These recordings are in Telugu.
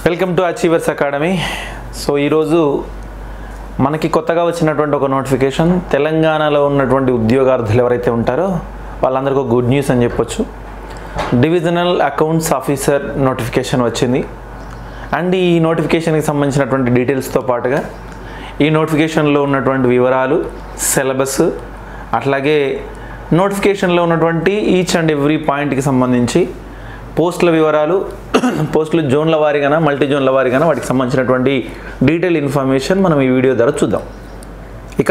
welcome to achievers academy so ఈరోజు మనకి కొత్తగా వచ్చినటువంటి ఒక నోటిఫికేషన్ తెలంగాణలో ఉన్నటువంటి ఉద్యోగార్థులు ఎవరైతే ఉంటారో వాళ్ళందరికీ ఒక గుడ్ న్యూస్ అని చెప్పొచ్చు డివిజనల్ అకౌంట్స్ ఆఫీసర్ నోటిఫికేషన్ వచ్చింది అండ్ ఈ నోటిఫికేషన్కి సంబంధించినటువంటి డీటెయిల్స్తో పాటుగా ఈ నోటిఫికేషన్లో ఉన్నటువంటి వివరాలు సిలబస్ అట్లాగే నోటిఫికేషన్లో ఉన్నటువంటి ఈచ్ అండ్ ఎవ్రీ పాయింట్కి సంబంధించి పోస్టుల వివరాలు పోస్టులు జోన్ల వారీగానా మల్టీ జోన్ల వారీగానా వాటికి సంబంధించినటువంటి డీటెయిల్ ఇన్ఫర్మేషన్ మనం ఈ వీడియో ద్వారా చూద్దాం ఇక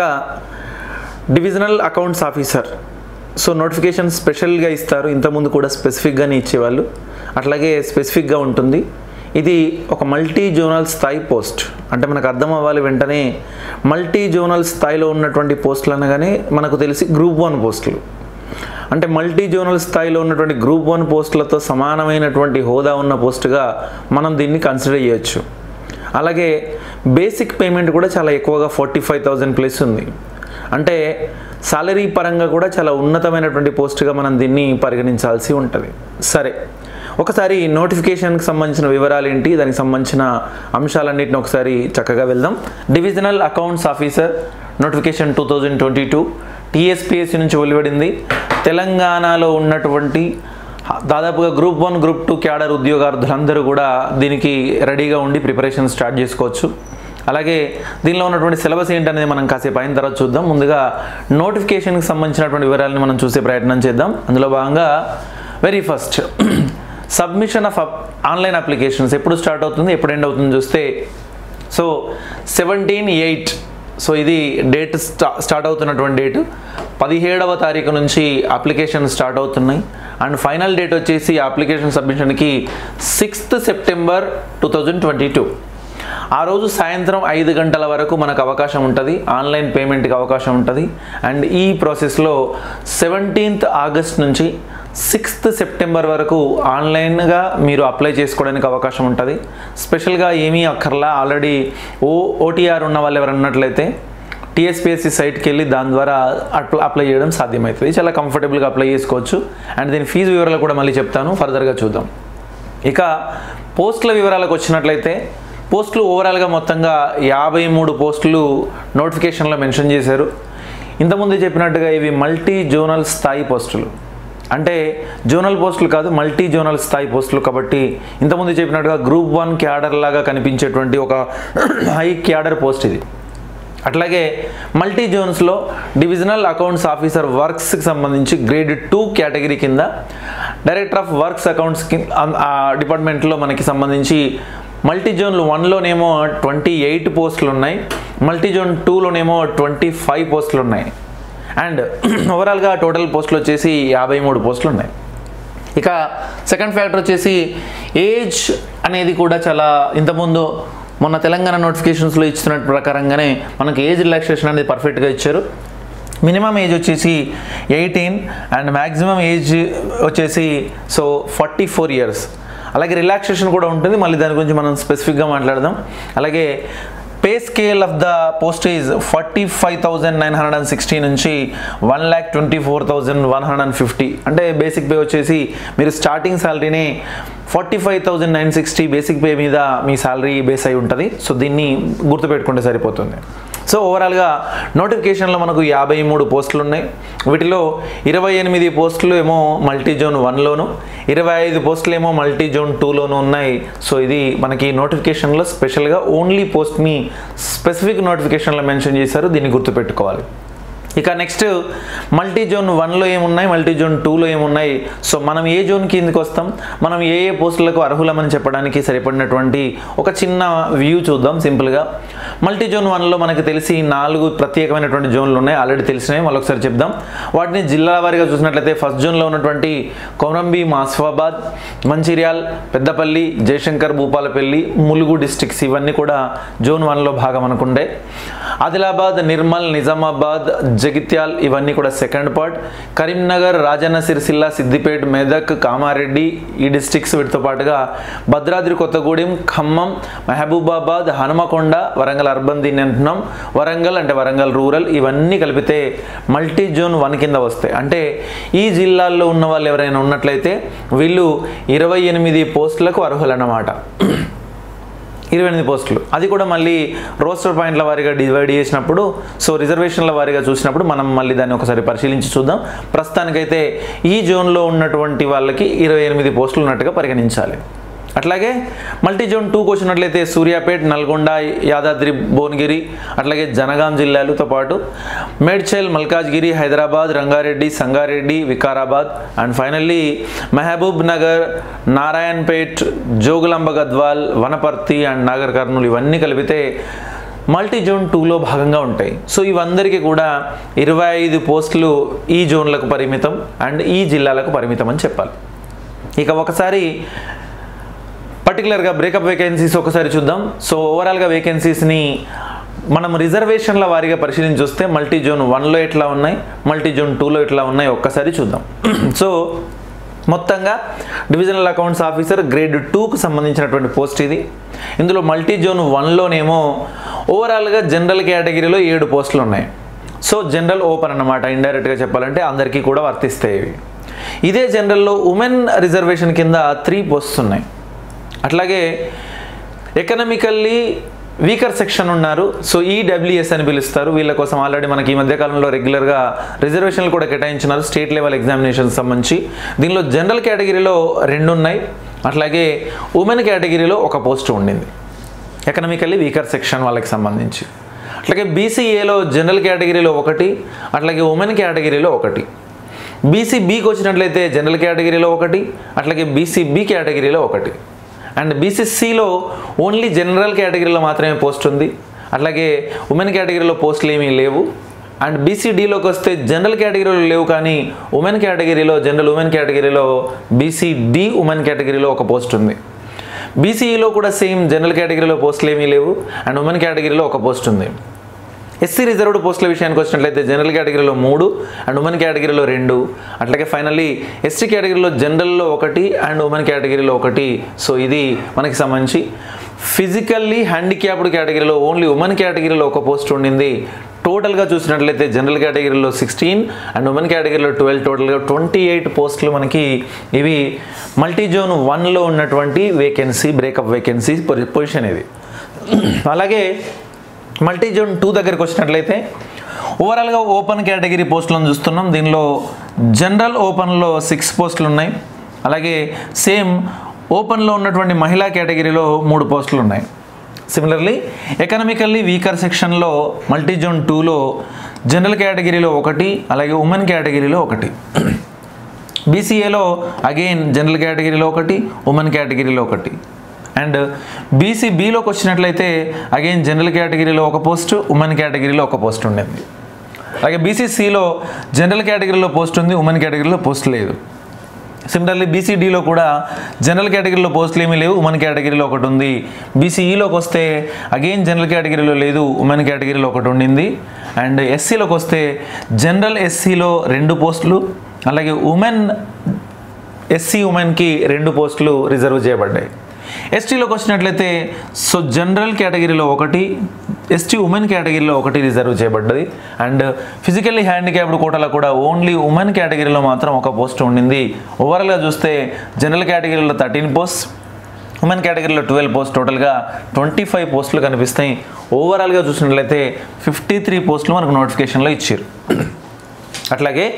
divisional accounts officer so notification స్పెషల్గా ఇస్తారు ఇంతకుముందు కూడా స్పెసిఫిక్గానే ఇచ్చేవాళ్ళు అట్లాగే స్పెసిఫిక్గా ఉంటుంది ఇది ఒక మల్టీ జోనల్ స్థాయి పోస్ట్ అంటే మనకు అర్థం అవ్వాలి వెంటనే మల్టీ జోనల్ స్థాయిలో ఉన్నటువంటి పోస్టులు అనగానే మనకు తెలిసి గ్రూప్ వన్ పోస్టులు అంటే మల్టీ జోనల్ స్థాయిలో ఉన్నటువంటి గ్రూప్ వన్ పోస్టులతో సమానమైనటువంటి హోదా ఉన్న పోస్టుగా మనం దీన్ని కన్సిడర్ చేయొచ్చు అలాగే బేసిక్ పేమెంట్ కూడా చాలా ఎక్కువగా ఫార్టీ ఫైవ్ థౌజండ్ ప్లస్ ఉంది అంటే సాలరీ పరంగా కూడా చాలా ఉన్నతమైనటువంటి పోస్టుగా మనం దీన్ని పరిగణించాల్సి ఉంటుంది సరే ఒకసారి నోటిఫికేషన్కి సంబంధించిన వివరాలు ఏంటి దానికి సంబంధించిన అంశాలన్నింటిని ఒకసారి చక్కగా వెళ్దాం divisional accounts officer notification two thousand twenty two TSPSC నుంచి వెలువడింది తెలంగాణలో ఉన్నటువంటి దాదాపుగా group one group two cadre ఉద్యోగార్థులందరూ కూడా దీనికి రెడీగా ఉండి ప్రిపరేషన్ స్టార్ట్ చేసుకోవచ్చు అలాగే దీనిలో ఉన్నటువంటి సిలబస్ ఏంటనేది మనం కాసేపు అయిన తర్వాత చూద్దాం ముందుగా నోటిఫికేషన్కి సంబంధించినటువంటి వివరాలను మనం చూసే ప్రయత్నం చేద్దాం అందులో భాగంగా very first submission of online applications ఎప్పుడు స్టార్ట్ అవుతుంది ఎప్పుడు ఎండ్ అవుతుంది చూస్తే సో సెవెంటీన్ ఎయిట్ సో ఇది డేట్ స్టా స్టార్ట్ అవుతున్నటువంటి డేట్ పదిహేడవ తారీఖు నుంచి అప్లికేషన్ స్టార్ట్ అవుతున్నాయి అండ్ ఫైనల్ డేట్ వచ్చేసి అప్లికేషన్ సబ్మిషన్కి sixth September two thousand twenty two ఆ రోజు సాయంత్రం ఐదు గంటల వరకు మనకు అవకాశం ఉంటుంది ఆన్లైన్ పేమెంట్కి అవకాశం ఉంటుంది అండ్ ఈ ప్రాసెస్లో సెవెంటీన్త్ ఆగస్ట్ నుంచి సిక్స్త్ సెప్టెంబర్ వరకు ఆన్లైన్గా మీరు అప్లై చేసుకోవడానికి అవకాశం ఉంటుంది స్పెషల్గా ఏమీ అక్కర్లా ఆల్రెడీ ఓ ఓటీఆర్ ఉన్న వాళ్ళు ఎవరు ఉన్నట్లయితే టీఎస్పిఎస్సి సైట్కి వెళ్ళి దాని ద్వారా అప్ల అప్లై చేయడం సాధ్యమవుతుంది చాలా కంఫర్టబుల్గా అప్లై చేసుకోవచ్చు అండ్ దీని ఫీజు వివరాలు కూడా మళ్ళీ చెప్తాను ఫర్దర్గా చూద్దాం ఇక పోస్టుల వివరాలకు వచ్చినట్లయితే పోస్టులు ఓవరాల్గా మొత్తంగా యాభై మూడు పోస్టులు నోటిఫికేషన్లో మెన్షన్ చేశారు ఇంతకుముందు చెప్పినట్టుగా ఇవి మల్టీ జోనల్ స్థాయి పోస్టులు అంటే జోనల్ పోస్టులు కాదు మల్టీ జోనల్ స్థాయి పోస్టులు కాబట్టి ఇంతకుముందు చెప్పినట్టుగా గ్రూప్ వన్ క్యాడర్ లాగా కనిపించేటువంటి ఒక హై క్యాడర్ పోస్ట్ ఇది అట్లాగే మల్టీ జోన్స్లో డివిజనల్ అకౌంట్స్ ఆఫీసర్ వర్క్స్కి సంబంధించి గ్రేడ్ టూ కేటగిరీ కింద డైరెక్టర్ ఆఫ్ వర్క్స్ అకౌంట్స్ డిపార్ట్మెంట్లో మనకి సంబంధించి మల్టీ జోన్ వన్లోనేమో ట్వంటీ ఎయిట్ పోస్టులు ఉన్నాయి మల్టీ జోన్ టూలోనేమో ట్వంటీ ఫైవ్ పోస్టులు ఉన్నాయి అండ్ ఓవరాల్గా టోటల్ పోస్టులు వచ్చేసి యాభై మూడు పోస్టులు ఉన్నాయి ఇక సెకండ్ ఫ్యాక్టర్ వచ్చేసి ఏజ్ అనేది కూడా చాలా ఇంతకుముందు మొన్న తెలంగాణ నోటిఫికేషన్స్లో ఇచ్చిన ప్రకారంగానే మనకి ఏజ్ రిలాక్సేషన్ అనేది పర్ఫెక్ట్గా ఇచ్చారు మినిమం ఏజ్ వచ్చేసి ఎయిటీన్ అండ్ మ్యాక్సిమం ఏజ్ వచ్చేసి సో ఫార్టీ ఫోర్ ఇయర్స్ అలాగే రిలాక్సేషన్ కూడా ఉంటుంది మళ్ళీ దాని గురించి మనం స్పెసిఫిక్గా మాట్లాడదాం అలాగే pay scale of the postage forty five thousand nine hundred and sixty నుంచి one lakh twenty four thousand one hundred and fifty అంటే బేసిక్ పే వచ్చేసి మీరు స్టార్టింగ్ శాలరీని forty five thousand nine sixty basic pay మీద మీ శాలరీ బేస్ అయి ఉంటుంది సో దీన్ని గుర్తుపెట్టుకుంటే సరిపోతుంది సో ఓవరాల్గా నోటిఫికేషన్లో మనకు యాభై మూడు పోస్టులు ఉన్నాయి వీటిలో ఇరవై ఎనిమిది పోస్టులు ఏమో మల్టీ జోన్ వన్లోను ఇరవై ఐదు పోస్టులు ఏమో మల్టీ జోన్ టూలోను ఉన్నాయి సో ఇది మనకి నోటిఫికేషన్లో స్పెషల్గా ఓన్లీ పోస్ట్ని స్పెసిఫిక్ నోటిఫికేషన్లో మెన్షన్ చేశారు దీన్ని గుర్తుపెట్టుకోవాలి ఇక నెక్స్ట్ మల్టీ జోన్ వన్లో ఏమున్నాయి మల్టీ జోన్ టూలో ఏమున్నాయి సో మనం ఏ జోన్ కిందకి వస్తాం మనం ఏ ఏ పోస్టులకు అర్హులమని చెప్పడానికి సరిపడినటువంటి ఒక చిన్న వ్యూ చూద్దాం సింపుల్గా మల్టీ జోన్ వన్లో మనకు తెలిసి నాలుగు ప్రత్యేకమైనటువంటి జోన్లు ఉన్నాయి ఆల్రెడీ తెలిసినవి మళ్ళీ ఒకసారి చెప్దాం వాటిని జిల్లాల వారీగా చూసినట్లయితే ఫస్ట్ జోన్లో ఉన్నటువంటి కొమరంబి మాసిఫాబాద్ మంచిర్యాల్ పెద్దపల్లి జయశంకర్ భూపాలపల్లి ములుగు డిస్ట్రిక్ట్స్ ఇవన్నీ కూడా జోన్ వన్లో భాగం అనుకుంటే ఆదిలాబాద్ నిర్మల్ నిజామాబాద్ జగిత్యాల్ ఇవన్నీ కూడా సెకండ్ పార్ట్ కరీంనగర్ రాజన్న సిరిసిల్ల సిద్దిపేట మెదక్ కామారెడ్డి ఈ డిస్ట్రిక్ట్స్ వీటితో పాటుగా భద్రాద్రి కొత్తగూడెం ఖమ్మం మహబూబాబాద్ హనుమకొండ వరంగల్ అర్బన్ దీన్ని అంటున్నాం వరంగల్ అంటే వరంగల్ రూరల్ ఇవన్నీ కలిపితే మల్టీ జోన్ వన్ కింద వస్తాయి అంటే ఈ జిల్లాల్లో ఉన్న వాళ్ళు ఎవరైనా ఉన్నట్లయితే వీళ్ళు ఇరవై ఎనిమిది పోస్టులకు అర్హులన్నమాట ఇరవై ఎనిమిది పోస్టులు అది కూడా మళ్ళీ రోస్టర్ పాయింట్ల వారీగా డివైడ్ చేసినప్పుడు సో రిజర్వేషన్ల వారీగా చూసినప్పుడు మనం మళ్ళీ దాన్ని ఒకసారి పరిశీలించి చూద్దాం ప్రస్తుతానికైతే ఈ జోన్లో ఉన్నటువంటి వాళ్ళకి ఇరవై ఎనిమిది పోస్టులు ఉన్నట్టుగా పరిగణించాలి అట్లాగే మల్టీ జోన్ టూకి వచ్చినట్లయితే సూర్యాపేట్ నల్గొండ యాదాద్రి భువనగిరి అట్లాగే జనగాం జిల్లాలతో పాటు Medchal Malkajgiri Hyderabad Rangareddy Sangareddy Vikarabad and finally Mahabubnagar Narayanpet Jogulamba Gadwal Wanaparthy and Nagarkurnool ఇవన్నీ కలిపితే మల్టీ జోన్ టూలో భాగంగా ఉంటాయి సో ఇవందరికీ కూడా ఇరవై ఐదు పోస్టులు ఈ జోన్లకు పరిమితం అండ్ ఈ జిల్లాలకు పరిమితం అని చెప్పాలి ఇక ఒకసారి పర్టికులర్గా బ్రేకప్ వేకెన్సీస్ ఒకసారి చూద్దాం సో ఓవరాల్గా వేకెన్సీస్ని మనం రిజర్వేషన్ల వారీగా పరిశీలించి చూస్తే మల్టీ జోన్ వన్లో ఎట్లా ఉన్నాయి మల్టీ జోన్ టూలో ఎట్లా ఉన్నాయి ఒక్కసారి చూద్దాం సో మొత్తంగా డివిజనల్ అకౌంట్స్ ఆఫీసర్ గ్రేడ్ టూకు సంబంధించినటువంటి పోస్ట్ ఇది ఇందులో మల్టీ జోన్ వన్లోనేమో ఓవరాల్గా జనరల్ కేటగిరీలో ఏడు పోస్టులు ఉన్నాయి సో జనరల్ ఓపెన్ అన్నమాట ఇండైరెక్ట్గా చెప్పాలంటే అందరికీ కూడా వర్తిస్తాయి ఇవి ఇదే జనరల్లో ఉమెన్ రిజర్వేషన్ కింద త్రీ పోస్ట్స్ ఉన్నాయి అట్లాగే ఎకనామికల్లీ వీకర్ సెక్షన్ ఉన్నారు సో ఈడబ్ల్యూఎస్ అని పిలుస్తారు వీళ్ళ కోసం ఆల్రెడీ మనకి ఈ మధ్యకాలంలో రెగ్యులర్గా రిజర్వేషన్లు కూడా కేటాయించినారు స్టేట్ లెవెల్ ఎగ్జామినేషన్ సంబంధించి దీనిలో జనరల్ కేటగిరీలో రెండు ఉన్నాయి అట్లాగే ఉమెన్ కేటగిరీలో ఒక పోస్ట్ ఉండింది ఎకనామికల్లీ వీకర్ సెక్షన్ వాళ్ళకి సంబంధించి అట్లాగే బీసీఏలో జనరల్ కేటగిరీలో ఒకటి అట్లాగే ఉమెన్ కేటగిరీలో ఒకటి బీసీ బీకి వచ్చినట్లయితే జనరల్ కేటగిరీలో ఒకటి అట్లాగే బీసీ బి కేటగిరీలో ఒకటి అండ్ బీసీసీలో ఓన్లీ జనరల్ కేటగిరీలో మాత్రమే పోస్ట్ ఉంది అట్లాగే ఉమెన్ కేటగిరీలో పోస్టులు ఏమీ లేవు అండ్ బీసీడీలోకి వస్తే జనరల్ కేటగిరీలో లేవు కానీ ఉమెన్ కేటగిరీలో జనరల్ ఉమెన్ కేటగిరీలో బీసీడి ఉమెన్ కేటగిరీలో ఒక పోస్ట్ ఉంది బీసీఈలో కూడా సేమ్ జనరల్ కేటగిరీలో పోస్టులు ఏమీ లేవు అండ్ ఉమెన్ కేటగిరీలో ఒక పోస్ట్ ఉంది ఎస్సీ రిజర్వ్డ్ పోస్టుల విషయానికి వచ్చినట్లయితే జనరల్ కేటగిరీలో మూడు అండ్ ఉమెన్ కేటగిరీలో రెండు అట్లాగే ఫైనల్లీ ఎస్టీ కేటగిరీలో జనరల్లో ఒకటి అండ్ ఉమెన్ కేటగిరీలో ఒకటి సో ఇది మనకి సంబంధించి ఫిజికల్లీ హ్యాండిక్యాప్డ్ కేటగిరీలో ఓన్లీ ఉమెన్ కేటగిరీలో ఒక పోస్ట్ ఉండింది టోటల్గా చూసినట్లయితే జనరల్ కేటగిరీలో సిక్స్టీన్ అండ్ ఉమెన్ కేటగిరీలో ట్వెల్వ్ టోటల్గా ట్వంటీ ఎయిట్ పోస్టులు మనకి ఇవి మల్టీ జోన్ వన్లో ఉన్నటువంటి వేకెన్సీ బ్రేకప్ వేకెన్సీ పొజిషన్ ఇది అలాగే మల్టీ జోన్ టూ దగ్గరికి వచ్చినట్లయితే ఓవరాల్గా ఓపెన్ కేటగిరీ పోస్టులను చూస్తున్నాం దీనిలో జనరల్ ఓపెన్లో సిక్స్ పోస్టులు ఉన్నాయి అలాగే సేమ్ ఓపెన్లో ఉన్నటువంటి మహిళా కేటగిరీలో మూడు పోస్టులు ఉన్నాయి సిమిలర్లీ ఎకనామికల్లీ వీకర్ సెక్షన్లో మల్టీ జోన్ టూలో జనరల్ కేటగిరీలో ఒకటి అలాగే ఉమెన్ కేటగిరీలో ఒకటి బీసీఏలో అగైన్ జనరల్ కేటగిరీలో ఒకటి ఉమెన్ కేటగిరీలో ఒకటి అండ్ బీసీ బీలోకి వచ్చినట్లయితే అగైన్ జనరల్ కేటగిరీలో ఒక పోస్ట్ ఉమెన్ కేటగిరీలో ఒక పోస్ట్ ఉండేది అలాగే బీసీసీలో జనరల్ కేటగిరీలో పోస్ట్ ఉంది ఉమెన్ కేటగిరీలో పోస్ట్ లేదు సిమిలర్లీ బీసీడీలో కూడా జనరల్ కేటగిరీలో పోస్టులు ఏమీ లేవు ఉమెన్ కేటగిరీలో ఒకటి ఉంది బీసీఈలోకి వస్తే అగైన్ జనరల్ కేటగిరీలో లేదు ఉమెన్ కేటగిరీలో ఒకటి ఉండింది అండ్ ఎస్సీలోకి వస్తే జనరల్ ఎస్సీలో రెండు పోస్టులు అలాగే ఉమెన్ ఎస్సీ ఉమెన్కి రెండు పోస్టులు రిజర్వ్ చేయబడ్డాయి ఎస్టీలోకి వచ్చినట్లయితే సో జనరల్ కేటగిరీలో ఒకటి ఎస్టీ ఉమెన్ కేటగిరీలో ఒకటి రిజర్వ్ చేయబడ్డది అండ్ ఫిజికల్లీ హ్యాండిక్యాప్డ్ కోటలో కూడా ఓన్లీ ఉమెన్ కేటగిరీలో మాత్రం ఒక పోస్ట్ ఉండింది ఓవరాల్గా చూస్తే జనరల్ కేటగిరీలో థర్టీన్ పోస్ట్ ఉమెన్ కేటగిరీలో ట్వెల్వ్ పోస్ట్ టోటల్గా ట్వంటీ ఫైవ్ పోస్టులు కనిపిస్తాయి ఓవరాల్గా చూసినట్లయితే ఫిఫ్టీ త్రీ పోస్టులు మనకు నోటిఫికేషన్లో ఇచ్చారు అట్లాగే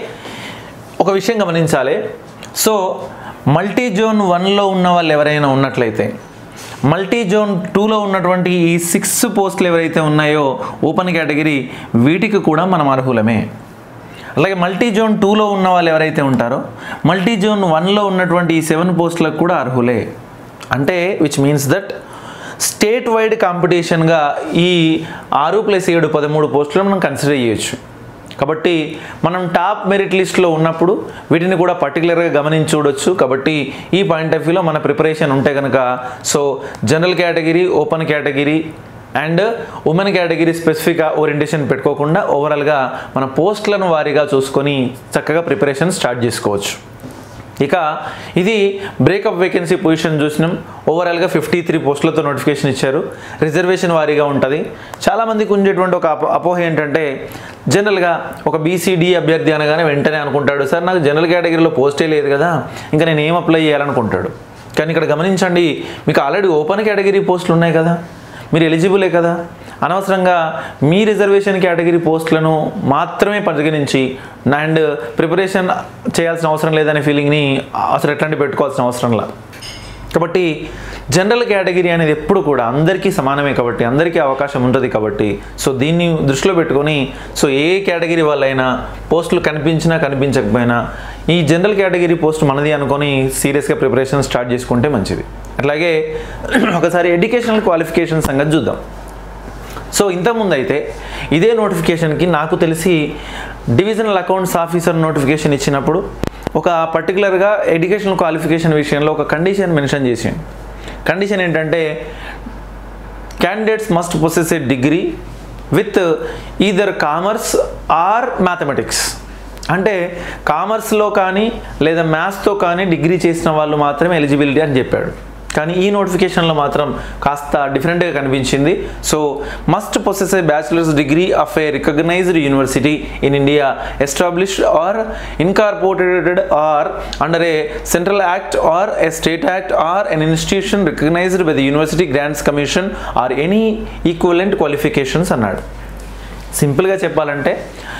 ఒక విషయం గమనించాలి సో మల్టీ జోన్ వన్లో ఉన్న వాళ్ళు ఎవరైనా ఉన్నట్లయితే మల్టీ జోన్ టూలో ఉన్నటువంటి ఈ సిక్స్ పోస్టులు ఎవరైతే ఉన్నాయో ఓపెన్ కేటగిరీ వీటికి కూడా మనం అర్హులమే అలాగే మల్టీ జోన్ టూలో ఉన్న వాళ్ళు ఎవరైతే ఉంటారో మల్టీ జోన్ వన్లో ఉన్నటువంటి ఈ సెవెన్ పోస్టులకు కూడా అర్హులే అంటే which means that state wide కాంపిటీషన్గా ఈ ఆరు ప్లస్ ఏడు పదమూడు పోస్టులు మనం కన్సిడర్ చేయొచ్చు కాబట్టి మనం టాప్ మెరిట్ లిస్ట్లో ఉన్నప్పుడు వీటిని కూడా పర్టికులర్గా గమనించి చూడొచ్చు కాబట్టి ఈ పాయింట్ ఆఫ్ వ్యూలో మన ప్రిపరేషన్ ఉంటే కనుక so general category open category and women category specific orientation పెట్టుకోకుండా ఓవరాల్గా మన పోస్టులను వారీగా చూసుకొని చక్కగా ప్రిపరేషన్ స్టార్ట్ చేసుకోవచ్చు ఇక ఇది బ్రేకప్ వేకెన్సీ పొజిషన్ చూసినాం ఓవరాల్గా ఫిఫ్టీ త్రీ పోస్టులతో నోటిఫికేషన్ ఇచ్చారు రిజర్వేషన్ వారీగా ఉంటుంది చాలామందికి ఉండేటువంటి ఒక అపో అపోహ ఏంటంటే జనరల్గా ఒక బీసీడీ అభ్యర్థి అనగానే వెంటనే అనుకుంటాడు సార్ నాకు జనరల్ కేటగిరీలో పోస్టే లేదు కదా ఇంకా నేను ఏం అప్లై చేయాలనుకుంటాడు కానీ ఇక్కడ గమనించండి మీకు ఆల్రెడీ ఓపెన్ కేటగిరీ పోస్టులు ఉన్నాయి కదా మీరు ఎలిజిబులే కదా అనవసరంగా మీ రిజర్వేషన్ కేటగిరీ పోస్టులను మాత్రమే పరిగణించి అండ్ ప్రిపరేషన్ చేయాల్సిన అవసరం లేదనే ఫీలింగ్ని అసలు ఎట్లాంటి పెట్టుకోవాల్సిన అవసరం లేదు కాబట్టి జనరల్ కేటగిరీ అనేది ఎప్పుడు కూడా అందరికీ సమానమే కాబట్టి అందరికీ అవకాశం ఉంటుంది కాబట్టి సో దీన్ని దృష్టిలో పెట్టుకొని సో ఏ కేటగిరీ వాళ్ళైనా పోస్టులు కనిపించినా కనిపించకపోయినా ఈ జనరల్ కేటగిరీ పోస్ట్ మనది అనుకొని సీరియస్గా ప్రిపరేషన్ స్టార్ట్ చేసుకుంటే మంచిది అట్లాగే ఒకసారి ఎడ్యుకేషనల్ క్వాలిఫికేషన్ సంగతి చూద్దాం సో ఇంతకుముందు అయితే ఇదే నోటిఫికేషన్కి నాకు తెలిసి డివిజనల్ అకౌంట్స్ ఆఫీసర్ నోటిఫికేషన్ ఇచ్చినప్పుడు ఒక పర్టికులర్గా ఎడ్యుకేషనల్ క్వాలిఫికేషన్ విషయంలో ఒక కండిషన్ మెన్షన్ చేసింది కండిషన్ ఏంటంటే candidates must possess a degree with either commerce or mathematics అంటే కామర్స్లో కానీ లేదా మ్యాథ్స్తో కానీ డిగ్రీ చేసిన వాళ్ళు మాత్రమే ఎలిజిబిలిటీ అని చెప్పాడు కానీ ఈ నోటిఫికేషన్లో మాత్రం కాస్త డిఫరెంట్గా కనిపించింది so must possess a bachelor's degree of a recognized university in India established or incorporated or under a central act or a state act or an institution recognized by the University Grants Commission or any equivalent qualifications అన్నాడు సింపుల్గా చెప్పాలంటే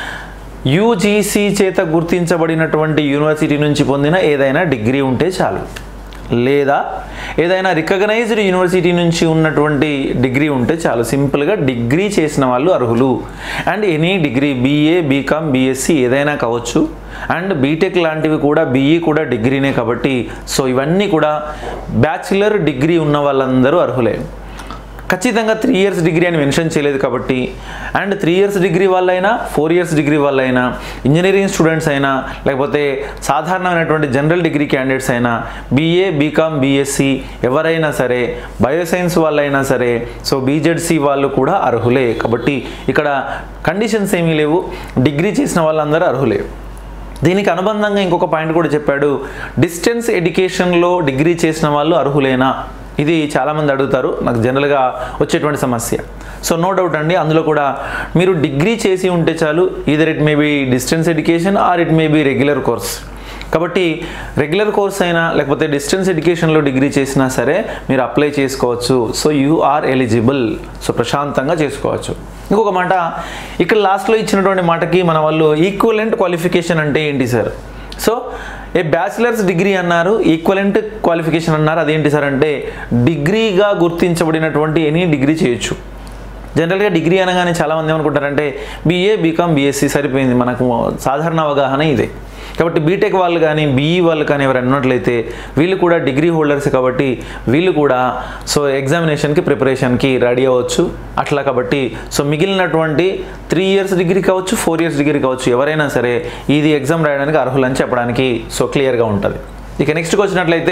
యూజీసీ చేత గుర్తించబడినటువంటి యూనివర్సిటీ నుంచి పొందిన ఏదైనా డిగ్రీ ఉంటే చాలు లేదా ఏదైనా రికగ్నైజ్డ్ యూనివర్సిటీ నుంచి ఉన్నటువంటి డిగ్రీ ఉంటే చాలు సింపుల్గా డిగ్రీ చేసిన వాళ్ళు అర్హులు and any degree BA BCom BSc ఏదైనా కావచ్చు అండ్ బీటెక్ లాంటివి కూడా బీఈ కూడా డిగ్రీనే కాబట్టి సో ఇవన్నీ కూడా బ్యాచిలర్ డిగ్రీ ఉన్న వాళ్ళందరూ అర్హులే ఖచ్చితంగా త్రీ ఇయర్స్ డిగ్రీ అని మెన్షన్ చేయలేదు కాబట్టి అండ్ త్రీ ఇయర్స్ డిగ్రీ వాళ్ళైనా ఫోర్ ఇయర్స్ డిగ్రీ వాళ్ళైనా ఇంజనీరింగ్ స్టూడెంట్స్ అయినా లేకపోతే సాధారణమైనటువంటి జనరల్ డిగ్రీ క్యాండిడేట్స్ అయినా బీఏ బీకామ్ బీఎస్సీ ఎవరైనా సరే బయోసైన్స్ వాళ్ళైనా సరే సో బీజెడ్సీ వాళ్ళు కూడా అర్హులే కాబట్టి ఇక్కడ కండిషన్స్ ఏమీ లేవు డిగ్రీ చేసిన వాళ్ళందరూ అర్హులే దీనికి అనుబంధంగా ఇంకొక పాయింట్ కూడా చెప్పాడు డిస్టెన్స్ ఎడ్యుకేషన్లో డిగ్రీ చేసిన వాళ్ళు అర్హులేనా ఇది చాలామంది అడుగుతారు నాకు జనరల్గా వచ్చేటువంటి సమస్య సో నో డౌట్ అండి అందులో కూడా మీరు డిగ్రీ చేసి ఉంటే చాలు either it may be distance education or it may be regular course కాబట్టి రెగ్యులర్ కోర్స్ అయినా లేకపోతే డిస్టెన్స్ ఎడ్యుకేషన్లో డిగ్రీ చేసినా సరే మీరు అప్లై చేసుకోవచ్చు so you are eligible so ప్రశాంతంగా చేసుకోవచ్చు ఇంకొక మాట ఇక్కడ లాస్ట్లో ఇచ్చినటువంటి మాటకి మన వాళ్ళు ఈక్వలెంట్ క్వాలిఫికేషన్ అంటే ఏంటి sir so a bachelor's degree అన్నారు ఈక్వలెంట్ క్వాలిఫికేషన్ అన్నారు అదేంటి సార్ అంటే డిగ్రీగా గుర్తించబడినటువంటి ఎనీ డిగ్రీ చేయొచ్చు జనరల్గా డిగ్రీ అనగానే చాలామంది ఏమనుకుంటారంటే బీఏ బీకామ్ బీఎస్సీ సరిపోయింది మనకు సాధారణ అవగాహన ఇదే కాబట్టి బీటెక్ వాళ్ళు కానీ బీఈ వాళ్ళు కానీ ఎవరు అన్నట్లయితే వీళ్ళు కూడా డిగ్రీ హోల్డర్స్ కాబట్టి వీళ్ళు కూడా సో ఎగ్జామినేషన్కి ప్రిపరేషన్కి రెడీ అవ్వచ్చు అట్లా కాబట్టి సో మిగిలినటువంటి త్రీ ఇయర్స్ డిగ్రీ కావచ్చు ఫోర్ ఇయర్స్ డిగ్రీ కావచ్చు ఎవరైనా సరే ఇది ఎగ్జామ్ రాయడానికి అర్హులని చెప్పడానికి సో క్లియర్గా ఉంటుంది ఇక నెక్స్ట్కి వచ్చినట్లయితే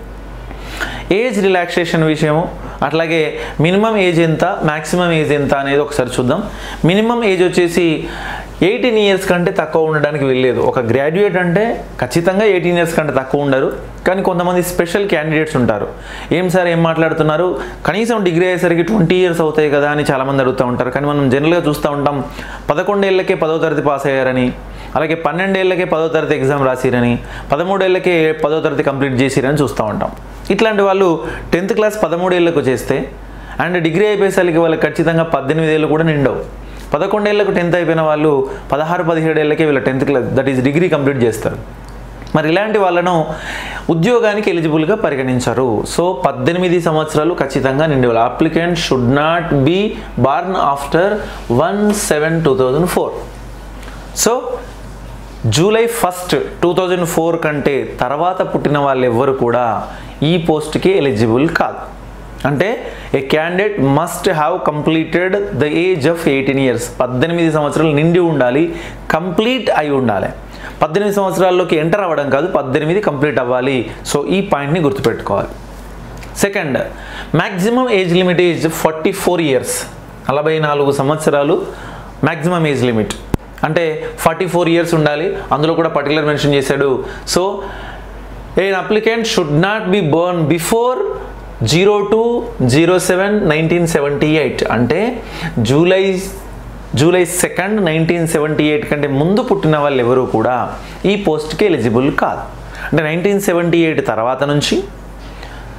ఏజ్ రిలాక్సేషన్ విషయము అట్లాగే మినిమం ఏజ్ ఎంత మ్యాక్సిమం ఏజ్ ఎంత అనేది ఒకసారి చూద్దాం మినిమం ఏజ్ వచ్చేసి ఎయిటీన్ ఇయర్స్ కంటే తక్కువ ఉండడానికి వెళ్ళలేదు ఒక గ్రాడ్యుయేట్ అంటే ఖచ్చితంగా ఎయిటీన్ ఇయర్స్ కంటే తక్కువ ఉండరు కానీ కొంతమంది స్పెషల్ క్యాండిడేట్స్ ఉంటారు ఏం సార్ ఏం మాట్లాడుతున్నారు కనీసం డిగ్రీ అయ్యేసరికి ట్వంటీ ఇయర్స్ అవుతాయి కదా అని చాలామంది అడుగుతూ ఉంటారు కానీ మనం జనరల్గా చూస్తూ ఉంటాం పదకొండేళ్లకే పదో తరగతి పాస్ అయ్యారని అలాగే పన్నెండేళ్లకే పదో తరగతి ఎగ్జామ్ రాసిరని పదమూడేళ్లకే పదో తరగతి కంప్లీట్ చేసిరని చూస్తూ ఉంటాం ఇట్లాంటి వాళ్ళు టెన్త్ క్లాస్ పదమూడేళ్లకు చేస్తే అండ్ డిగ్రీ అయిపోయేసరికి వాళ్ళకి ఖచ్చితంగా పద్దెనిమిది ఏళ్ళు కూడా నిండవు పదకొండేళ్లకు టెన్త్ అయిపోయిన వాళ్ళు పదహారు పదిహేడేళ్ళకే వీళ్ళ tenth class that is degree complete చేస్తారు మరి ఇలాంటి వాళ్ళను ఉద్యోగానికి ఎలిజిబుల్గా పరిగణించరు సో పద్దెనిమిది సంవత్సరాలు ఖచ్చితంగా నిండేవాళ్ళు applicant should not be born after one seven two thousand four so July first two thousand four కంటే తర్వాత పుట్టిన వాళ్ళు ఎవ్వరు కూడా ఈ పోస్ట్కి ఎలిజిబుల్ కాదు అంటే a candidate must have completed the age of eighteen years పద్దెనిమిది సంవత్సరాలు నిండి ఉండాలి కంప్లీట్ అయి ఉండాలి పద్దెనిమిది సంవత్సరాల్లోకి ఎంటర్ అవ్వడం కాదు పద్దెనిమిది కంప్లీట్ అవ్వాలి సో ఈ పాయింట్ని గుర్తుపెట్టుకోవాలి second maximum age limit age forty four years నలభై నాలుగు సంవత్సరాలు మ్యాక్సిమం ఏజ్ లిమిట్ అంటే ఫార్టీ ఫోర్ ఇయర్స్ ఉండాలి అందులో కూడా పర్టికులర్ మెన్షన్ చేశాడు so a applicant should not be born before zero two zero seven nineteen seventy eight అంటే July July second nineteen seventy eight కంటే ముందు పుట్టిన వాళ్ళు ఎవరు కూడా ఈ పోస్ట్కి ఎలిజిబుల్ కాదు అంటే నైన్టీన్ సెవెంటీ ఎయిట్ తర్వాత నుంచి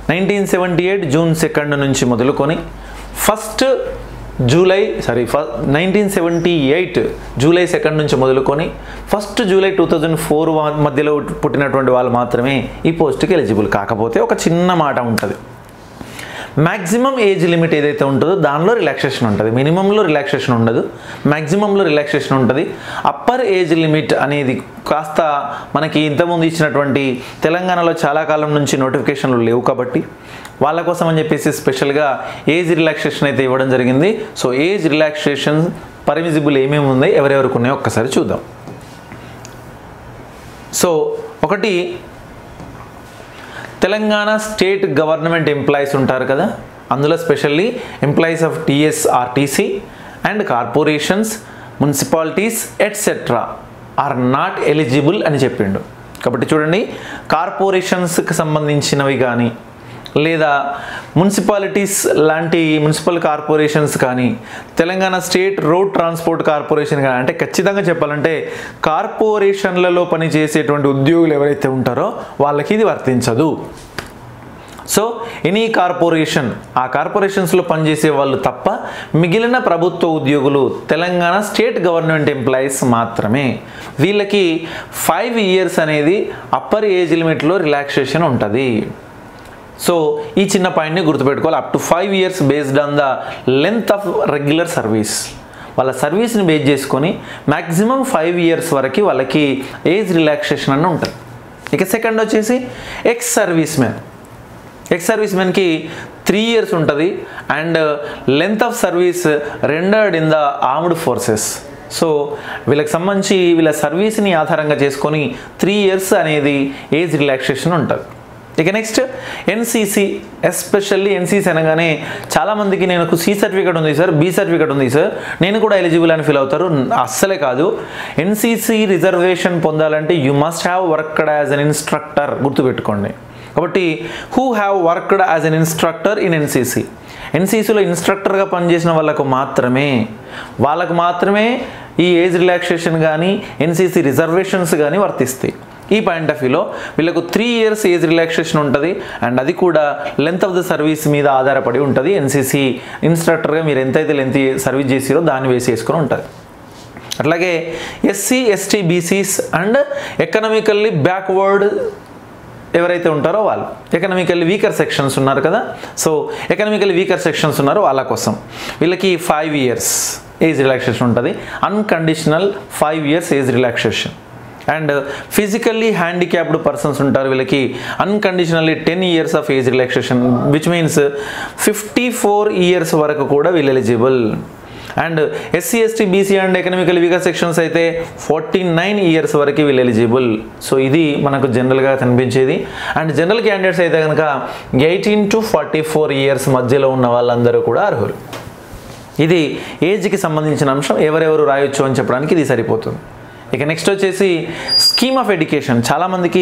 nineteen seventy eight June second నుంచి మొదలుకొని first July sorry first nineteen seventy eight July second నుంచి మొదలుకొని first July two thousand four మధ్యలో పుట్టినటువంటి వాళ్ళు మాత్రమే ఈ పోస్ట్కి ఎలిజిబుల్ కాకపోతే ఒక చిన్న మాట ఉంటుంది మ్యాక్సిమం ఏజ్ లిమిట్ ఏదైతే ఉంటుందో దానిలో రిలాక్సేషన్ ఉంటుంది మినిమంలో రిలాక్సేషన్ ఉండదు మ్యాక్సిమంలో రిలాక్సేషన్ ఉంటుంది అప్పర్ ఏజ్ లిమిట్ అనేది కాస్త మనకి ఇంతకుముందు ఇచ్చినటువంటి తెలంగాణలో చాలా కాలం నుంచి నోటిఫికేషన్లు లేవు కాబట్టి వాళ్ళ కోసం అని చెప్పేసి స్పెషల్గా ఏజ్ రిలాక్సేషన్ అయితే ఇవ్వడం జరిగింది సో ఏజ్ రిలాక్సేషన్ పర్మిజిబుల్ ఏమేమి ఉన్నాయి ఎవరెవరికి ఉన్నాయో ఒక్కసారి చూద్దాం సో ఒకటి తెలంగాణ స్టేట్ గవర్నమెంట్ ఎంప్లాయీస్ ఉంటారు కదా అందులో specially employees of TSRTC and corporations municipalities etcetera are not eligible అని చెప్పిండు కాబట్టి చూడండి కార్పొరేషన్స్కి సంబంధించినవి కానీ లేదా మున్సిపాలిటీస్ లాంటి మున్సిపల్ కార్పొరేషన్స్ కానీ Telangana State Road Transport Corporation కానీ అంటే ఖచ్చితంగా చెప్పాలంటే కార్పొరేషన్లలో పనిచేసేటువంటి ఉద్యోగులు ఎవరైతే ఉంటారో వాళ్ళకి ఇది వర్తించదు సో ఎనీ కార్పొరేషన్ ఆ కార్పొరేషన్స్లో పనిచేసే వాళ్ళు తప్ప మిగిలిన ప్రభుత్వ ఉద్యోగులు తెలంగాణ స్టేట్ గవర్నమెంట్ ఎంప్లాయీస్ మాత్రమే వీళ్ళకి ఫైవ్ ఇయర్స్ అనేది అప్పర్ ఏజ్ లిమిట్లో రిలాక్సేషన్ ఉంటుంది సో ఈ చిన్న పాయింట్ని గుర్తుపెట్టుకోవాలి up to five years based on the length of regular service వాళ్ళ సర్వీస్ని బేస్ చేసుకొని మ్యాక్సిమం ఫైవ్ ఇయర్స్ వరకు వాళ్ళకి ఏజ్ రిలాక్సేషన్ అని ఉంటుంది ఇక సెకండ్ వచ్చేసి ex serviceman ex service మ్యాన్కి త్రీ ఇయర్స్ ఉంటుంది and length of service rendered in the armed forces so వీళ్ళకి సంబంధించి వీళ్ళ సర్వీస్ని ఆధారంగా చేసుకొని త్రీ ఇయర్స్ అనేది ఏజ్ రిలాక్సేషన్ ఉంటుంది ఇక నెక్స్ట్ ఎన్సీసీ ఎస్పెషల్లీ ఎన్సీసీ అనగానే చాలామందికి నేను సి సర్టిఫికేట్ ఉంది సార్ బి సర్టిఫికేట్ ఉంది సార్ నేను కూడా ఎలిజిబుల్ అని ఫీల్ అవుతారు అస్సలే కాదు ఎన్సీసీ రిజర్వేషన్ పొందాలంటే you must have worked as an instructor గుర్తుపెట్టుకోండి కాబట్టి who have worked as an instructor in NCC ఎన్సీసీలో ఇన్స్ట్రక్టర్గా పనిచేసిన వాళ్ళకు మాత్రమే వాళ్ళకు మాత్రమే ఈ ఏజ్ రిలాక్సేషన్ కానీ ఎన్సీసీ రిజర్వేషన్స్ కానీ వర్తిస్తాయి ఈ పాయింట్ ఆఫ్ వ్యూలో వీళ్ళకు త్రీ ఇయర్స్ ఏజ్ రిలాక్సేషన్ ఉంటుంది అండ్ అది కూడా లెంత్ ఆఫ్ ద సర్వీస్ మీద ఆధారపడి ఉంటుంది ఎన్సీసీ ఇన్స్ట్రక్టర్గా మీరు ఎంతైతే లెంత్ సర్వీస్ చేసిరో దాన్ని వేసి వేసుకొని ఉంటుంది అట్లాగే SC ST BCs and economically backward ఎవరైతే ఉంటారో వాళ్ళు ఎకనామికల్లీ వీకర్ సెక్షన్స్ ఉన్నారు కదా సో ఎకనామికల్లీ వీకర్ సెక్షన్స్ ఉన్నారో వాళ్ళ కోసం వీళ్ళకి ఫైవ్ ఇయర్స్ ఏజ్ రిలాక్సేషన్ ఉంటుంది unconditional five years age relaxation and physically handicapped persons ఉంటారు వీళ్ళకి unconditionally ten years of age relaxation which means fifty four years వరకు కూడా వీళ్ళు eligible and SC ST BC and economical weaker sections అయితే ఫార్టీ నైన్ ఇయర్స్ వరకు వీళ్ళు ఎలిజిబుల్ సో ఇది మనకు జనరల్గా కనిపించేది అండ్ జనరల్ క్యాండిడేట్స్ అయితే కనుక eighteen to forty four years మధ్యలో ఉన్న వాళ్ళందరూ కూడా అర్హులు ఇది ఏజ్కి సంబంధించిన అంశం ఎవరెవరు రాయొచ్చు అని చెప్పడానికి ఇది సరిపోతుంది ఇక నెక్స్ట్ వచ్చేసి స్కీమ్ ఆఫ్ ఎడ్యుకేషన్ చాలామందికి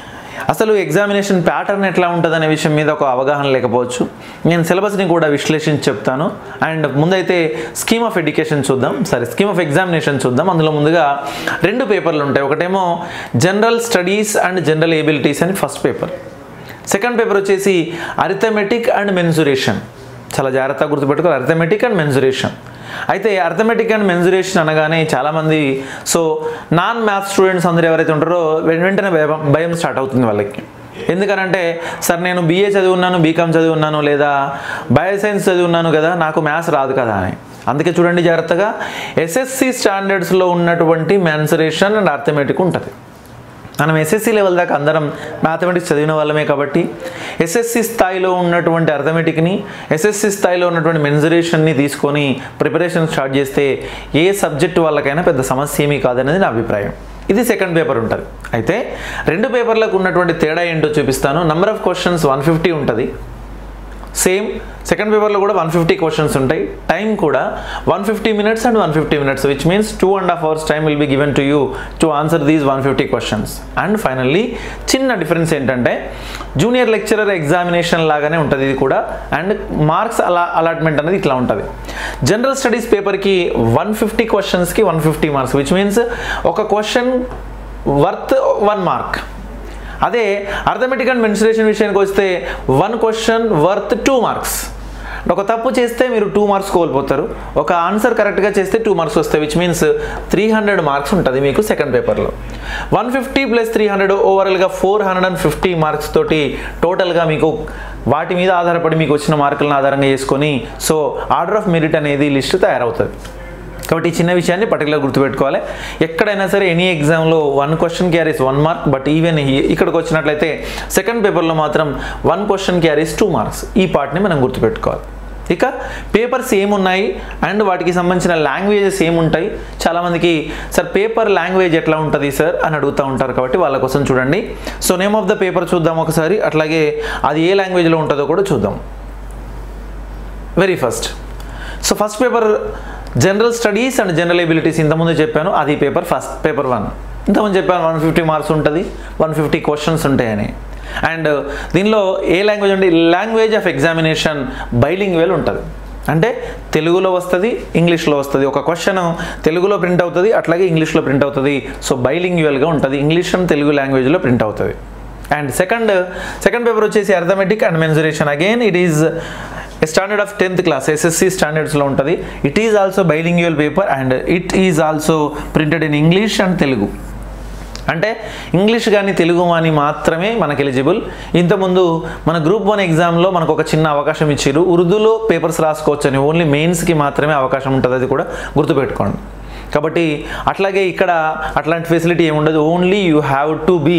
అసలు ఎగ్జామినేషన్ ప్యాటర్న్ ఎట్లా ఉంటుంది అనే విషయం మీద ఒక అవగాహన లేకపోవచ్చు నేను సిలబస్ని కూడా విశ్లేషించి చెప్తాను అండ్ ముందైతే స్కీమ్ ఆఫ్ ఎడ్యుకేషన్ చూద్దాం సరే స్కీమ్ ఆఫ్ ఎగ్జామినేషన్ చూద్దాం అందులో ముందుగా రెండు పేపర్లు ఉంటాయి ఒకటేమో general studies and general abilities అని ఫస్ట్ పేపర్ సెకండ్ పేపర్ వచ్చేసి అరిథమెటిక్ అండ్ మెన్సురేషన్ చాలా జాగ్రత్తగా గుర్తుపెట్టుకోవాలి అర్థమెటిక్ అండ్ మెన్సురేషన్ అయితే అర్థమెటిక్ అండ్ మెన్సురేషన్ అనగానే చాలామంది సో నాన్ మ్యాథ్స్ స్టూడెంట్స్ అందరూ ఎవరైతే ఉంటారో వెం- వెంటనే భయం భయం స్టార్ట్ అవుతుంది వాళ్ళకి ఎందుకనంటే సార్ నేను బీఏ చదివి ఉన్నాను బీకామ్ చదివి ఉన్నాను లేదా బయోసైన్స్ చదివి ఉన్నాను కదా నాకు మ్యాథ్స్ రాదు కదా అని అందుకే చూడండి జాగ్రత్తగా ఎస్ఎస్సి స్టాండర్డ్స్లో ఉన్నటువంటి మెన్సురేషన్ అండ్ అర్థమెటిక్ ఉంటుంది మనం ఎస్ఎస్సి లెవెల్ దాకా అందరం మ్యాథమెటిక్స్ చదివిన వాళ్ళమే కాబట్టి ఎస్ఎస్సి స్థాయిలో ఉన్నటువంటి అర్థమెటిక్ని ఎస్ఎస్సి స్థాయిలో ఉన్నటువంటి మెన్జరేషన్ని తీసుకొని ప్రిపరేషన్ స్టార్ట్ చేస్తే ఏ సబ్జెక్ట్ వాళ్ళకైనా పెద్ద సమస్య ఏమీ కాదనేది నా అభిప్రాయం ఇది సెకండ్ పేపర్ ఉంటుంది అయితే రెండు పేపర్లకు ఉన్నటువంటి తేడా ఏంటో చూపిస్తాను number of questions one fifty ఉంటుంది సేమ్ సెకండ్ పేపర్లో కూడా వన్ ఫిఫ్టీ క్వశ్చన్స్ ఉంటాయి టైం కూడా one fifty minutes and one fifty minutes which means two and half hours time will be given to you to answer these one fifty questions and finally చిన్న డిఫరెన్స్ ఏంటంటే జూనియర్ లెక్చరర్ ఎగ్జామినేషన్ లాగానే ఉంటుంది ఇది కూడా అండ్ మార్క్స్ అలా అలాట్మెంట్ అనేది ఇట్లా ఉంటుంది జనరల్ స్టడీస్ పేపర్కి వన్ ఫిఫ్టీ క్వశ్చన్స్కి one fifty marks which means ఒక క్వశ్చన్ వర్త్ వన్ మార్క్ అదే అర్థమెటిక్ అండ్ మెన్సురేషన్ విషయానికి వస్తే one question worth two marks ఒక తప్పు చేస్తే మీరు టూ మార్క్స్ కోల్పోతారు ఒక ఆన్సర్ కరెక్ట్గా చేస్తే టూ మార్క్స్ వస్తాయి which means three hundred marks ఉంటుంది మీకు సెకండ్ పేపర్లో one fifty plus three hundred ఓవరాల్గా four hundred and fifty marks తోటి టోటల్గా మీకు వాటి మీద ఆధారపడి మీకు వచ్చిన మార్కులను ఆధారంగా చేసుకొని సో ఆర్డర్ ఆఫ్ మెరిట్ అనేది లిస్ట్ తయారవుతుంది కాబట్టి ఈ చిన్న విషయాన్ని పర్టికులర్ గుర్తుపెట్టుకోవాలి ఎక్కడైనా సరే ఎనీ ఎగ్జామ్లో one question carries one mark but even ఇక్కడికి వచ్చినట్లయితే సెకండ్ పేపర్లో మాత్రం one question carries two marks ఈ పార్ట్ని మనం గుర్తుపెట్టుకోవాలి ఇక పేపర్స్ ఏమున్నాయి అండ్ వాటికి సంబంధించిన లాంగ్వేజెస్ ఏముంటాయి చాలామందికి సార్ పేపర్ లాంగ్వేజ్ ఎట్లా ఉంటుంది సార్ అని అడుగుతూ ఉంటారు కాబట్టి వాళ్ళ కోసం చూడండి so name of the paper చూద్దాం ఒకసారి అట్లాగే అది ఏ లాంగ్వేజ్లో ఉంటుందో కూడా చూద్దాం very first so first paper general studies and general abilities ఇంతకుముందు చెప్పాను అది పేపర్ ఫస్ట్ పేపర్ వన్ ఇంతకుముందు చెప్పాను వన్ ఫిఫ్టీ మార్క్స్ ఉంటుంది వన్ ఫిఫ్టీ క్వశ్చన్స్ ఉంటాయని అండ్ దీనిలో ఏ లాంగ్వేజ్ అంటే లాంగ్వేజ్ ఆఫ్ ఎగ్జామినేషన్ బైలింగ్వేల్ ఉంటుంది అంటే తెలుగులో వస్తుంది ఇంగ్లీష్లో వస్తుంది ఒక క్వశ్చన్ తెలుగులో ప్రింట్ అవుతుంది అట్లాగే ఇంగ్లీష్లో ప్రింట్ అవుతుంది సో బైలింగ్యువల్గా ఉంటుంది ఇంగ్లీష్ అండ్ తెలుగు లాంగ్వేజ్లో ప్రింట్ అవుతుంది అండ్ సెకండ్ సెకండ్ పేపర్ వచ్చేసి arithmetic and mensuration again it is standard of tenth class SSC స్టాండర్డ్స్లో ఉంటుంది it is also bilingual paper and it is also printed in English and Telugu అంటే ఇంగ్లీష్ కానీ తెలుగు కానీ మాత్రమే మనకు ఎలిజిబుల్ ఇంతకుముందు మన గ్రూప్ వన్ ఎగ్జామ్లో మనకు ఒక చిన్న అవకాశం ఇచ్చారు ఉర్దూలో పేపర్స్ రాసుకోవచ్చు అని ఓన్లీ మెయిన్స్కి మాత్రమే అవకాశం ఉంటుంది అది కూడా గుర్తుపెట్టుకోండి కాబట్టి అట్లాగే ఇక్కడ అట్లాంటి ఫెసిలిటీ ఏముండదు only you have to be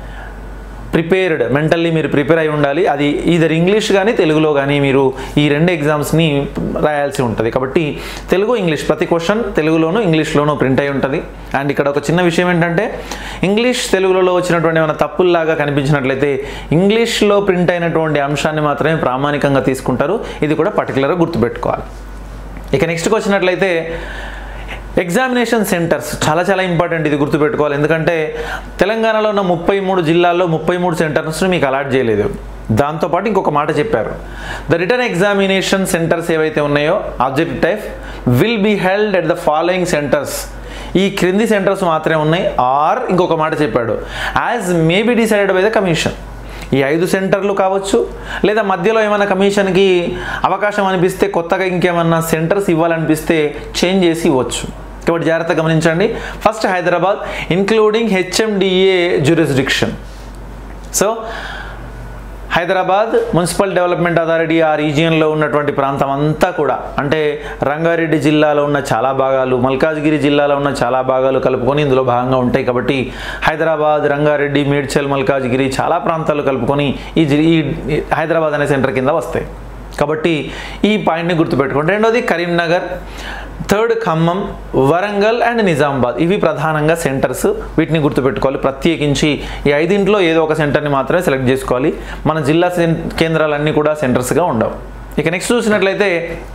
prepared mentally మీరు ప్రిపేర్ అయి ఉండాలి అది ఈధర్ ఇంగ్లీష్ కానీ తెలుగులో కానీ మీరు ఈ రెండు ఎగ్జామ్స్ని రాయాల్సి ఉంటుంది కాబట్టి తెలుగు ఇంగ్లీష్ ప్రతి క్వశ్చన్ తెలుగులోను ఇంగ్లీష్లోనూ ప్రింట్ అయి ఉంటుంది అండ్ ఇక్కడ ఒక చిన్న విషయం ఏంటంటే ఇంగ్లీష్ తెలుగులో వచ్చినటువంటి ఏమైనా తప్పుల్లాగా కనిపించినట్లయితే ఇంగ్లీష్లో ప్రింట్ అయినటువంటి అంశాన్ని మాత్రమే ప్రామాణికంగా తీసుకుంటారు ఇది కూడా పర్టికులర్గా గుర్తుపెట్టుకోవాలి ఇక నెక్స్ట్కి వచ్చినట్లయితే ఎగ్జామినేషన్ సెంటర్స్ చాలా చాలా ఇంపార్టెంట్ ఇది గుర్తుపెట్టుకోవాలి ఎందుకంటే తెలంగాణలో ఉన్న ముప్పై మూడు జిల్లాల్లో ముప్పై మూడు సెంటర్స్ని మీకు అలాట్ చేయలేదు దాంతోపాటు ఇంకొక మాట చెప్పారు ద రిటర్న్ ఎగ్జామినేషన్ సెంటర్స్ ఏవైతే ఉన్నాయో object type will be held at the following centres ఈ క్రింది సెంటర్స్ మాత్రమే ఉన్నాయి ఆర్ ఇంకొక మాట చెప్పాడు as may be decided by the commission ఈ ఐదు సెంటర్లు కావచ్చు లేదా మధ్యలో ఏమైనా కమిషన్కి అవకాశం అనిపిస్తే కొత్తగా ఇంకేమన్నా సెంటర్స్ ఇవ్వాలనిపిస్తే చేంజ్ చేసి ఇవ్వచ్చు కాబట్టి జాగ్రత్త గమనించండి first Hyderabad including HMDA jurisdiction so Hyderabad Municipal Development Authority ఆ రీజియన్లో ఉన్నటువంటి ప్రాంతం అంతా కూడా అంటే రంగారెడ్డి జిల్లాలో ఉన్న చాలా భాగాలు మల్కాజ్గిరి జిల్లాలో ఉన్న చాలా భాగాలు కలుపుకొని ఇందులో భాగంగా ఉంటాయి కాబట్టి హైదరాబాద్ రంగారెడ్డి మేడ్చల్ మల్కాజ్గిరి చాలా ప్రాంతాలు కలుపుకొని ఈ జి- ఈ ఈ హైదరాబాద్ అనే సెంటర్ కింద వస్తాయి కాబట్టి ఈ పాయింట్ని గుర్తుపెట్టుకోండి రెండోది కరీంనగర్ థర్డ్ ఖమ్మం వరంగల్ అండ్ నిజామాబాద్ ఇవి ప్రధానంగా సెంటర్స్ వీటిని గుర్తుపెట్టుకోవాలి ప్రత్యేకించి ఈ ఐదింట్లో ఏదో ఒక సెంటర్ని మాత్రమే సెలెక్ట్ చేసుకోవాలి మన జిల్లా సెం- కేంద్రాలన్నీ కూడా సెంటర్స్గా ఉండవు ఇక నెక్స్ట్ చూసినట్లయితే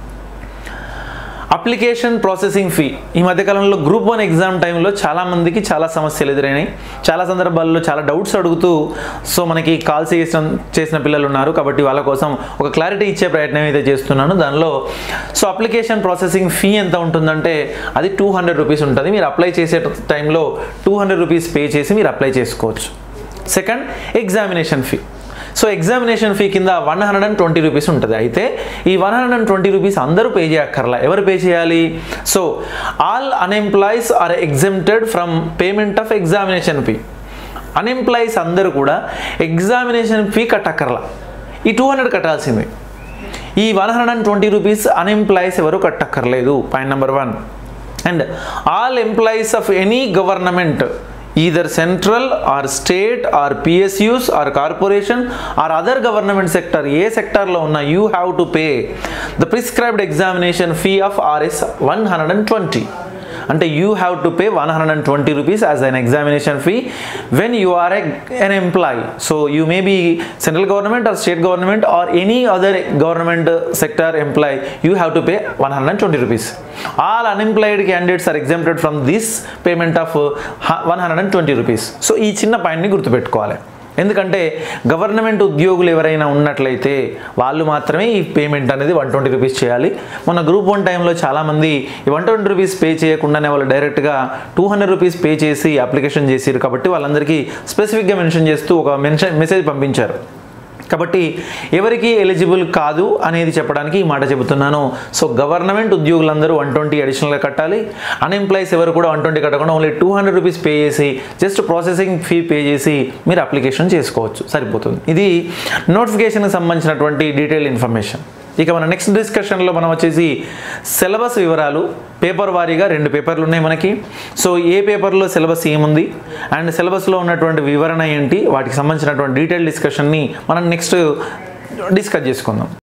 అప్లికేషన్ ప్రాసెసింగ్ ఫీ ఈ మధ్యకాలంలో గ్రూప్ వన్ ఎగ్జామ్ టైంలో చాలా మందికి చాలా సమస్యలు ఎదురైనాయి చాలా సందర్భాల్లో చాలా డౌట్స్ అడుగుతూ సో మనకి కాల్ చేసిన చేసిన పిల్లలు ఉన్నారు కాబట్టి వాళ్ళ కోసం ఒక క్లారిటీ ఇచ్చే ప్రయత్నం అయితే చేస్తున్నాను దానిలో సో అప్లికేషన్ ప్రాసెసింగ్ ఫీ ఎంత ఉంటుందంటే అది టూ హండ్రెడ్ రూపీస్ ఉంటుంది మీరు అప్లై చేసే టైంలో టూ హండ్రెడ్ రూపీస్ పే చేసి మీరు అప్లై చేసుకోవచ్చు second examination fee so examination fee కింద one hundred and twenty rupees ఉంటుంది అయితే ఈ one hundred and twenty rupees అందరూ పే చేయక్కర్లా ఎవరు పే చేయాలి so all unemployees are exempted from payment of examination fee unemployees అందరూ కూడా ఎగ్జామినేషన్ ఫీ కట్టక్కర్లా ఈ టూ హండ్రెడ్ కట్టాల్సిందే ఈ one hundred and twenty rupees unemployees ఎవరు కట్టక్కర్లేదు point number one and all employees of any government either central or state or PSUs or corporation or other government sector ఏ సెక్టార్లో ఉన్న you have to pay the prescribed examination fee of RS one hundred and twenty అంటే you have to pay one hundred and twenty rupees as an examination fee when you are an employee so you may be central government or state government or any other government sector employee you have to pay one hundred and twenty rupees all unemployed candidates are exempted from this payment of one hundred and twenty rupees so ఈ చిన్న పాయింట్ని గుర్తుపెట్టుకోవాలి ఎందుకంటే గవర్నమెంట్ ఉద్యోగులు ఎవరైనా ఉన్నట్లయితే వాళ్ళు మాత్రమే ఈ పేమెంట్ అనేది వన్ ట్వంటీ రూపీస్ చేయాలి మన గ్రూప్ వన్ టైంలో చాలామంది ఈ వన్ ట్వంటీ రూపీస్ పే చేయకుండానే వాళ్ళు డైరెక్ట్గా టూ హండ్రెడ్ రూపీస్ పే చేసి అప్లికేషన్ చేసారు కాబట్టి వాళ్ళందరికీ స్పెసిఫిక్గా మెన్షన్ చేస్తూ ఒక మెన్షన్ మెసేజ్ పంపించారు కాబట్టి ఎవరికి ఎలిజిబుల్ కాదు అనేది చెప్పడానికి ఈ మాట చెబుతున్నాను సో గవర్నమెంట్ ఉద్యోగులందరూ వన్ ట్వంటీ అడిషనల్గా కట్టాలి అన్ఎంప్లాయీస్ ఎవరు కూడా వన్ ట్వంటీ కట్టకుండా only two hundred rupees pay చేసి జస్ట్ ప్రాసెసింగ్ ఫీ పే చేసి మీరు అప్లికేషన్ చేసుకోవచ్చు సరిపోతుంది ఇది నోటిఫికేషన్కి సంబంధించినటువంటి డీటెయిల్ ఇన్ఫర్మేషన్ ఇక మన నెక్స్ట్ డిస్కషన్లో మనం వచ్చేసి సిలబస్ వివరాలు పేపర్ వారీగా రెండు పేపర్లు ఉన్నాయి మనకి సో ఏ పేపర్లో సిలబస్ ఏముంది అండ్ సిలబస్లో ఉన్నటువంటి వివరణ ఏంటి వాటికి సంబంధించినటువంటి డీటెయిల్ డిస్కషన్ని మనం నెక్స్ట్ డిస్కస్ చేసుకుందాం